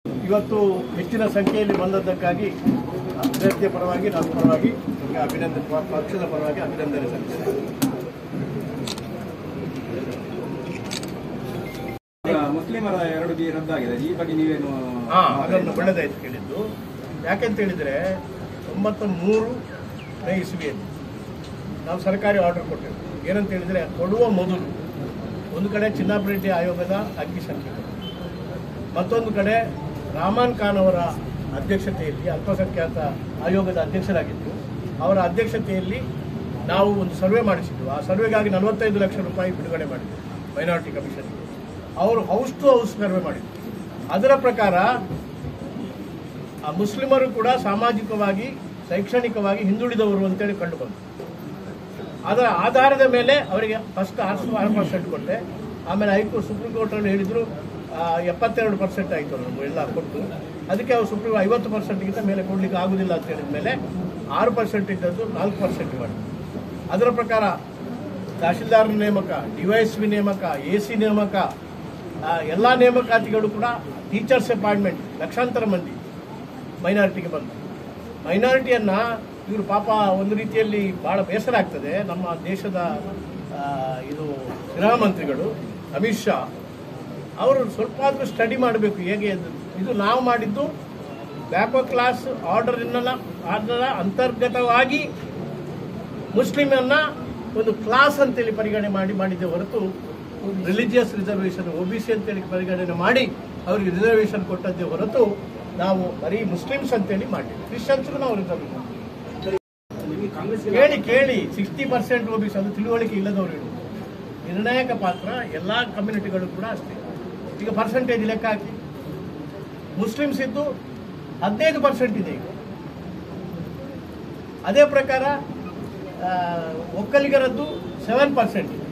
ಇವತ್ತು ಹೆಚ್ಚಿನ ಸಂಖ್ಯೆಯಲ್ಲಿ ಬಂದದ್ದಕ್ಕಾಗಿ ಅಭ್ಯರ್ಥಿಯ ಪರವಾಗಿ ನನ್ನ ಪರವಾಗಿ ನಿಮಗೆ ಅಭಿನಂದನೆ ಪ- ಪಕ್ಷದ ಪರವಾಗಿ ಅಭಿನಂದನೆ ಸಲ್ಲಿಸ್ತೇನೆ ಈಗ ಮುಸ್ಲಿಮರ ಎರಡು ಬಿ ರದ್ದಾಗಿದೆ ಈ ಬಗ್ಗೆ ನೀವೇನು ಹಾ ಅದನ್ನು ಒಳ್ಳೆದಾಯ್ತು ಕೇಳಿದ್ದು ಯಾಕೆಂತ ಹೇಳಿದ್ರೆ ತೊಂಬತ್ತ ಮೂರು ಮೇ ಇಸ್ವಿಯಲ್ಲಿ ನಾವು ಸರ್ಕಾರಿ ಆರ್ಡರ್ ಕೊಟ್ಟೆವು ಏನಂತ ಹೇಳಿದ್ರೆ ಕೊಡುವ ಮೊದಲು ಒಂದು ಕಡೆ ಚಿನ್ನಾಪರೆಡ್ಡಿ ಆಯೋಗದ ಅಗ್ನಿ ಸಂಖ್ಯೆಗಳು ಮತ್ತೊಂದು ಕಡೆ ರಾಮನ್ ಖಾನ್ ಅವರ ಅಧ್ಯಕ್ಷತೆಯಲ್ಲಿ ಅಲ್ಪಸಂಖ್ಯಾತ ಆಯೋಗದ ಅಧ್ಯಕ್ಷರಾಗಿದ್ದು ಅವರ ಅಧ್ಯಕ್ಷತೆಯಲ್ಲಿ ನಾವು ಒಂದು ಸರ್ವೆ ಮಾಡಿಸಿದ್ವು ಆ ಸರ್ವೆಗಾಗಿ ನಲವತ್ತೈದು ಲಕ್ಷ ರೂಪಾಯಿ ಬಿಡುಗಡೆ ಮಾಡಿದ್ವಿ ಮೈನಾರಿಟಿ ಕಮಿಷನ್ ಅವರು ಹೌಸ್ ಟು ಹೌಸ್ ಸರ್ವೆ ಮಾಡಿದ್ರು ಅದರ ಪ್ರಕಾರ ಆ ಮುಸ್ಲಿಮರು ಕೂಡ ಸಾಮಾಜಿಕವಾಗಿ ಶೈಕ್ಷಣಿಕವಾಗಿ ಹಿಂದುಳಿದವರು ಅಂತೇಳಿ ಕಂಡು ಬಂತು ಅದರ ಆಧಾರದ ಮೇಲೆ ಅವರಿಗೆ ಫಸ್ಟ್ ಆರು ಆರು ಪರ್ಸೆಂಟ್ ಕೊಟ್ಟೆ ಆಮೇಲೆ ಹೈಕೋರ್ಟ್ ಸುಪ್ರೀಂ ಕೋರ್ಟಲ್ಲಿ ಹೇಳಿದ್ರು ಆ, ಎಪ್ಪತ್ತೆರಡು ಪರ್ಸೆಂಟ್ ಆಯಿತು ನಮ್ಗೆ ಎಲ್ಲ ಕೊಟ್ಟು ಅದಕ್ಕೆ ಅವರು ಸುಪ್ರೀಂ ಐವತ್ತು ಪರ್ಸೆಂಟ್ಗಿಂತ ಮೇಲೆ ಕೊಡ್ಲಿಕ್ಕೆ ಆಗುದಿಲ್ಲ ಅಂತ ಹೇಳಿದ ಮೇಲೆ ಆರು ಪರ್ಸೆಂಟ್ ಇದ್ದದ್ದು ನಾಲ್ಕು ಪರ್ಸೆಂಟ್ ಮಾಡಿ ಅದರ ಪ್ರಕಾರ ತಹಶೀಲ್ದಾರ್ ನೇಮಕ ಡಿವೈಎಸ್ಪಿ ನೇಮಕ ಎ ಸಿ ನೇಮಕ ಆ, ಎಲ್ಲ ನೇಮಕಾತಿಗಳು ಕೂಡ ಟೀಚರ್ಸ್ ಅಪಾಯಿಂಟ್ಮೆಂಟ್ ಲಕ್ಷಾಂತರ ಮಂದಿ ಮೈನಾರಿಟಿಗೆ ಬಂತು ಮೈನಾರಿಟಿಯನ್ನ ಇವರು ಪಾಪ ಒಂದು ರೀತಿಯಲ್ಲಿ ಬಹಳ ಬೇಸರ ಆಗ್ತದೆ ನಮ್ಮ ದೇಶದ ಆ, ಇದು ಗೃಹ ಮಂತ್ರಿಗಳು ಅಮಿತ್ ಶಾ ಅವರು ಸ್ವಲ್ಪ ಆದರೂ ಸ್ಟಡಿ ಮಾಡಬೇಕು ಹೇಗೆ ಅದು. ಇದು ನಾವು ಮಾಡಿದ್ದು ಬ್ಯಾಕೋ ಕ್ಲಾಸ್ ಆರ್ಡರ್ ಆರ್ಡರ್ ಅಂತರ್ಗತವಾಗಿ ಮುಸ್ಲಿಮನ್ನ ಒಂದು ಕ್ಲಾಸ್ ಅಂತೇಳಿ ಪರಿಗಣನೆ ಮಾಡಿ ಮಾಡಿದ್ದೆ ಹೊರತು religious reservation O B C ಅಂತೇಳಿ ಪರಿಗಣನೆ ಮಾಡಿ ಅವರಿಗೆ ರಿಸರ್ವೇಷನ್ ಕೊಟ್ಟದ್ದೇ ಹೊರತು ನಾವು ಬರೀ ಮುಸ್ಲಿಮ್ಸ್ ಅಂತೇಳಿ ಮಾಡಿದ್ವಿ ಕ್ರಿಶ್ಚಿಯನ್ಸ್ಗೂ ನಾವು ರಿಸರ್ವೇಷನ್ ಕೇಳಿ ಕೇಳಿ sixty percent O B C ಅದು ತಿಳುವಳಿಕೆ ಇಲ್ಲದವರು ಹೇಳುವುದು ನಿರ್ಣಾಯಕ ಪಾತ್ರ ಎಲ್ಲ ಕಮ್ಯುನಿಟಿಗಳು ಕೂಡ ಅಷ್ಟೇ ಈಗ ಪರ್ಸೆಂಟೇಜ್ ಲೆಕ್ಕ ಹಾಕಿ ಮುಸ್ಲಿಮ್ಸ್ ಇದ್ದು ಹದಿನೈದು ಪರ್ಸೆಂಟ್ ಇದೆ ಈಗ ಅದೇ ಪ್ರಕಾರ ಆ, ಒಕ್ಕಲಿಗರದ್ದು ಸೆವೆನ್ ಪರ್ಸೆಂಟ್ ಇದೆ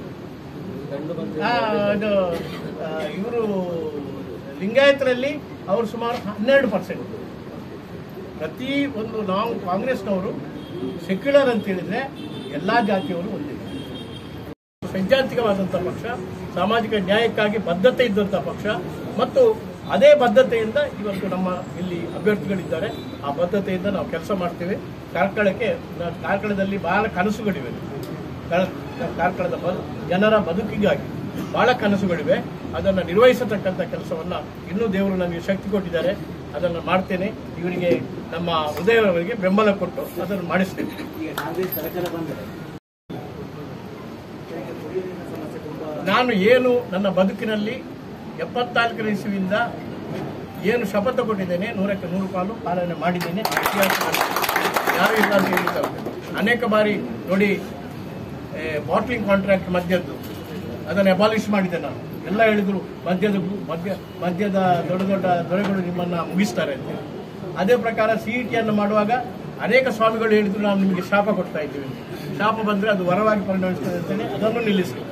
ಇವರು ಲಿಂಗಾಯತರಲ್ಲಿ ಅವರು ಸುಮಾರು ಹನ್ನೆರಡು ಪರ್ಸೆಂಟ್ ಪ್ರತಿ ಒಂದು ನಾವು ಕಾಂಗ್ರೆಸ್ನವರು ಸೆಕ್ಯುಲರ್ ಅಂತ ಹೇಳಿದ್ರೆ ಎಲ್ಲಾ ಜಾತಿಯವರು ಒಂದಿದೆ ಸೈದ್ಧಾಂತಿಕವಾದಂಥ ಪಕ್ಷ ಸಾಮಾಜಿಕ ನ್ಯಾಯಕ್ಕಾಗಿ ಬದ್ಧತೆ ಇದ್ದಂಥ ಪಕ್ಷ ಮತ್ತು ಅದೇ ಬದ್ಧತೆಯಿಂದ ಇವತ್ತು ನಮ್ಮ ಇಲ್ಲಿ ಅಭ್ಯರ್ಥಿಗಳಿದ್ದಾರೆ ಆ ಬದ್ಧತೆಯಿಂದ ನಾವು ಕೆಲಸ ಮಾಡ್ತೇವೆ ಕಾರ್ಕಳಕ್ಕೆ ನಾ- ಕಾರ್ಕಳದಲ್ಲಿ ಬಹಳ ಕನಸುಗಳಿವೆ ಕಳ- ಕಾರ್ಕಳದ ಬ- ಜನರ ಬದುಕಿಗಾಗಿ ಬಹಳ ಕನಸುಗಳಿವೆ ಅದನ್ನು ನಿರ್ವಹಿಸತಕ್ಕಂಥ ಕೆಲಸವನ್ನ ಇನ್ನೂ ದೇವರು ನನಗೆ ಶಕ್ತಿ ಕೊಟ್ಟಿದ್ದಾರೆ ಅದನ್ನು ಮಾಡ್ತೇನೆ ಇವರಿಗೆ ನಮ್ಮ ಹೃದಯವರಿಗೆ ಬೆಂಬಲ ಕೊಟ್ಟು ಅದನ್ನು ಮಾಡಿಸ್ತೇನೆ ಈಗ ಕಾಂಗ್ರೆಸ್ ಸರ್ಕಾರ ಬಂದರೆ ನಾನು ಏನು ನನ್ನ ಬದುಕಿನಲ್ಲಿ ಎಪ್ಪತ್ನಾಲ್ಕನೇ ಇಸುವಿಂದ ಏನು ಶಪಥ ಕೊಟ್ಟಿದ್ದೇನೆ ನೂರಕ್ಕೆ ನೂರು ಪಾಲು ಪಾಲನೆ ಮಾಡಿದ್ದೇನೆ ಆ ಇತಿಹಾಸ ನನಗೆ ಯಾರು ಇಲ್ಲ ಅಂತ ಹೇಳಿದ್ದಾರೆ ಅನೇಕ ಬಾರಿ ನೋಡಿ ಬಾಟ್ಲಿಂಗ್ ಕಾಂಟ್ರಾಕ್ಟ್ ಮದ್ಯದ್ದು ಅದನ್ನು ಅಬಾಲಿಷ್ ಮಾಡಿದೆ ನಾನು ಎಲ್ಲ ಹೇಳಿದ್ರು ಮದ್ಯದ ಗು- ಮದ್ಯ ಮದ್ಯದ ದೊಡ್ಡ ದೊಡ್ಡ ದೊರೆಗಳು ನಿಮ್ಮನ್ನ ಮುಗಿಸ್ತಾರೆ ಅಂತ ಅದೇ ಪ್ರಕಾರ ಸಿಇಟಿಯನ್ನು ಮಾಡುವಾಗ ಅನೇಕ ಸ್ವಾಮಿಗಳು ಹೇಳಿದ್ರು ನಾವು ನಿಮಗೆ ಶಾಪ ಕೊಡ್ತಾ ಇದ್ದೀವಿ ಅಂತ. ಶಾಪ ಬಂದ್ರೆ ಅದು ವರವಾಗಿ ಪರಿಣಮಿಸ್ತದೆ ಅಂತೇಳಿ ಅದನ್ನು ನಿಲ್ಲಿಸಿ